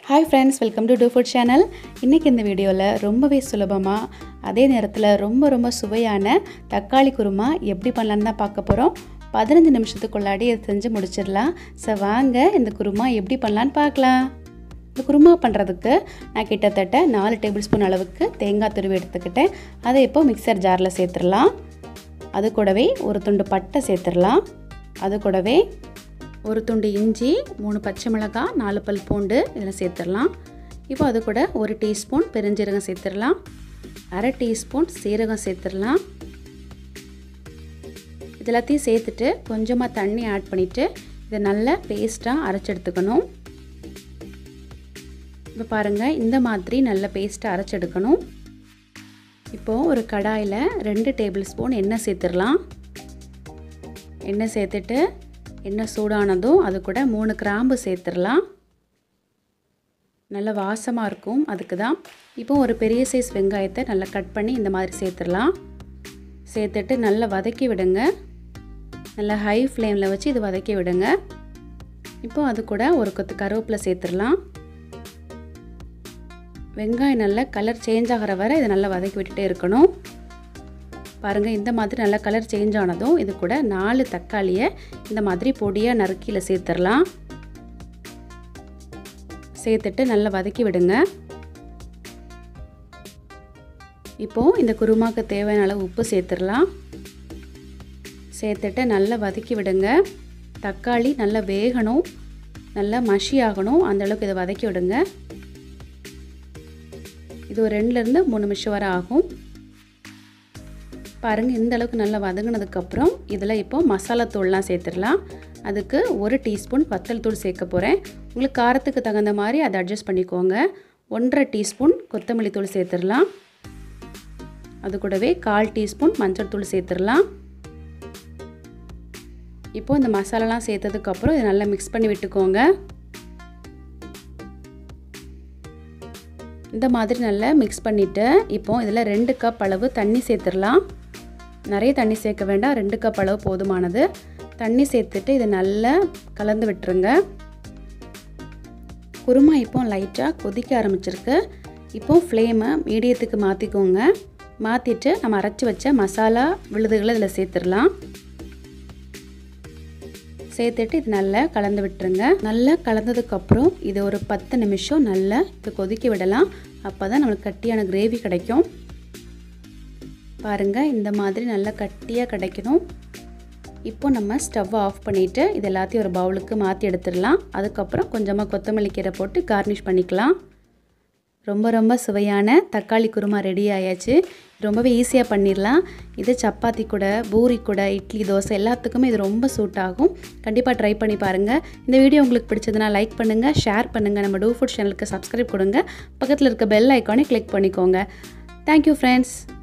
hi friends welcome to to food channel இன்றைக்கி இந்த வீடியோவில் ரொம்பவே சுலபமாக அதே நேரத்தில் ரொம்ப ரொம்ப சுவையான தக்காளி குருமா எப்படி பண்ணலான்னு தான் பார்க்க போகிறோம் பதினஞ்சு நிமிஷத்துக்குள்ளாடி இதை செஞ்சு முடிச்சிடலாம் ஸோ வாங்க இந்த குருமா எப்படி பண்ணலான்னு பார்க்கலாம் இந்த குருமா பண்ணுறதுக்கு நான் கிட்டத்தட்ட நாலு டேபிள் ஸ்பூன் அளவுக்கு தேங்காய் துருவி எடுத்துக்கிட்டேன் அதை இப்போ மிக்சர் ஜாரில் சேர்த்துடலாம் அது கூடவே ஒரு துண்டு பட்டை சேர்த்துடலாம் அது கூடவே ஒரு துண்டு இஞ்சி மூணு பச்சை மிளகாய் நாலு பல் பூண்டு இதில் சேர்த்துடலாம் இப்போ அது கூட ஒரு டீஸ்பூன் பெருஞ்சீரகம் சேர்த்துடலாம் அரை டீஸ்பூன் சீரகம் சேர்த்துடலாம் இது எல்லாத்தையும் சேர்த்துட்டு கொஞ்சமாக தண்ணி ஆட் பண்ணிவிட்டு இதை நல்லா பேஸ்ட்டாக அரைச்சி எடுத்துக்கணும் இப்போ பாருங்கள் இந்த மாதிரி நல்ல பேஸ்ட்டாக அரைச்சி எடுக்கணும் இப்போது ஒரு கடாயில் ரெண்டு டேபிள் ஸ்பூன் எண்ணெய் சேர்த்துடலாம் எண்ணெய் சேர்த்துட்டு எண்ணெய் சூடானதும் அது கூட மூணு கிராம்பு சேர்த்துடலாம் நல்ல வாசமாக இருக்கும் அதுக்கு தான் இப்போ ஒரு பெரிய சைஸ் வெங்காயத்தை நல்லா கட் பண்ணி இந்த மாதிரி சேர்த்துடலாம் சேர்த்துட்டு நல்லா வதக்கி விடுங்க நல்லா ஹை ஃப்ளேமில் வச்சு இது வதக்கி விடுங்க இப்போ அது கூட ஒரு கொத்து கருவேப்பிலை சேர்த்துடலாம் வெங்காயம் நல்லா கலர் சேஞ்ச் ஆகிற வரை இதை நல்லா வதக்கி விட்டுட்டே இருக்கணும் பாருங்கள் இந்த மாதிரி நல்லா கலர் சேஞ்ச் ஆனதும் இது கூட நாலு தக்காளியை இந்த மாதிரி பொடியாக நறுக்கியில் சேர்த்துடலாம் சேர்த்துட்டு நல்லா வதக்கி விடுங்க இப்போது இந்த குருமாக்கு தேவையான அளவு உப்பு சேர்த்துடலாம் சேர்த்துட்டு நல்லா வதக்கி விடுங்க தக்காளி நல்லா வேகணும் நல்லா மஷி ஆகணும் அந்தளவுக்கு இதை வதக்கி விடுங்க இது ஒரு ரெண்டுலேருந்து மூணு நிமிஷம் வரை ஆகும் பாருங்கள் இந்த அளவுக்கு நல்லா வதங்கினதுக்கப்புறம் இதில் இப்போது மசாலா தூள்லாம் சேர்த்துடலாம் அதுக்கு ஒரு டீஸ்பூன் வத்தல் தூள் சேர்க்க போகிறேன் உங்களுக்கு காரத்துக்கு தகுந்த மாதிரி அதை அட்ஜஸ்ட் பண்ணிக்கோங்க ஒன்றரை டீஸ்பூன் கொத்தமல்லி தூள் சேர்த்துடலாம் அது கூடவே கால் டீஸ்பூன் மஞ்சள் தூள் சேர்த்துடலாம் இப்போது இந்த மசாலாலாம் சேர்த்ததுக்கப்புறம் இதை நல்லா மிக்ஸ் பண்ணி விட்டுக்கோங்க இந்த மாதிரி நல்லா மிக்ஸ் பண்ணிவிட்டு இப்போ இதில் ரெண்டு கப் அளவு தண்ணி சேர்த்துடலாம் நிறைய தண்ணி சேர்க்க வேண்டாம் ரெண்டு கப் அளவு போதுமானது தண்ணி சேர்த்துட்டு இதை நல்லா கலந்து விட்டுருங்க குருமா இப்போ லைட்டாக கொதிக்க ஆரம்பிச்சிருக்கு இப்போ ஃப்ளேமை மீடியத்துக்கு மாற்றிக்கோங்க மாற்றிட்டு நம்ம அரைச்சி வச்ச மசாலா விழுதுகளை இதில் சேர்த்துடலாம் சேர்த்துட்டு இது நல்லா கலந்து விட்டுருங்க நல்லா கலந்ததுக்கப்புறம் இது ஒரு பத்து நிமிஷம் நல்லா இப்போ கொதிக்க விடலாம் அப்போ தான் நம்மளுக்கு கட்டியான கிரேவி கிடைக்கும் பாருங்கள் இந்த மாதிரி நல்லா கட்டியாக கிடைக்கணும் இப்போ நம்ம ஸ்டவ் ஆஃப் பண்ணிவிட்டு இது எல்லாத்தையும் ஒரு பவுலுக்கு மாற்றி எடுத்துடலாம் அதுக்கப்புறம் கொஞ்சமாக கொத்தமல்லி கீரை போட்டு கார்னிஷ் பண்ணிக்கலாம் ரொம்ப ரொம்ப சுவையான தக்காளி குருமா ரெடி ஆயாச்சு ரொம்பவே ஈஸியாக பண்ணிடலாம் இது சப்பாத்தி கூட பூரி கூட இட்லி தோசை எல்லாத்துக்குமே இது ரொம்ப சூட் ஆகும் கண்டிப்பாக ட்ரை பண்ணி பாருங்கள் இந்த வீடியோ உங்களுக்கு பிடிச்சதுன்னா லைக் பண்ணுங்கள் ஷேர் பண்ணுங்கள் நம்ம டூ ஃபுட் சேனலுக்கு சப்ஸ்கிரைப் கொடுங்க பக்கத்தில் இருக்க பெல் ஐக்கானே கிளிக் பண்ணிக்கோங்க தேங்க்யூ ஃப்ரெண்ட்ஸ்